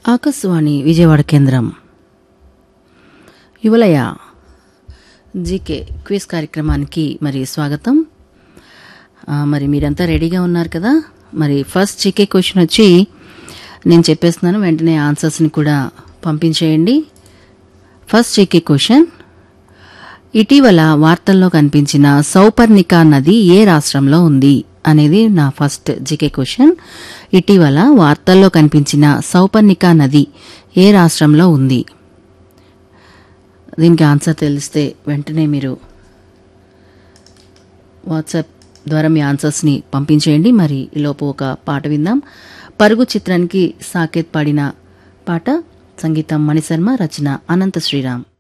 ఆకాశవాణి విజయవాడ కేంద్రం యువలయ GK quiz కార్యక్రమానికి మరి స్వాగతం ఆ, మరి మీరంతా రెడీగా ఉన్నారు కదా మరి ఫస్ట్ జీకే క్వశ్చన్ వచ్చి నేను చెప్పేస్తున్నాను వెంటనే ఆన్సర్స్ని కూడా పంపించేయండి ఫస్ట్ జీకే క్వశ్చన్ ఇటీవల వార్తల్లో కనిపించిన సౌపర్ణిక నది ఏ రాష్ట్రంలో ఉంది అనేది నా ఫస్ట్ జీకే క్వశ్చన్ ఇటీవల వార్తల్లో కనిపించిన సౌపర్ణిక నది ఏ రాష్ట్రంలో ఉంది దీనికి ఆన్సర్ తెలిస్తే వెంటనే మీరు వాట్సాప్ ద్వారా మీ ఆన్సర్స్ని పంపించేయండి మరి ఈలోపు ఒక పాట విందాం పరుగు చిత్రానికి సాకేత్ పాడిన పాట సంగీతం మణిశర్మ రచన అనంత శ్రీరామ్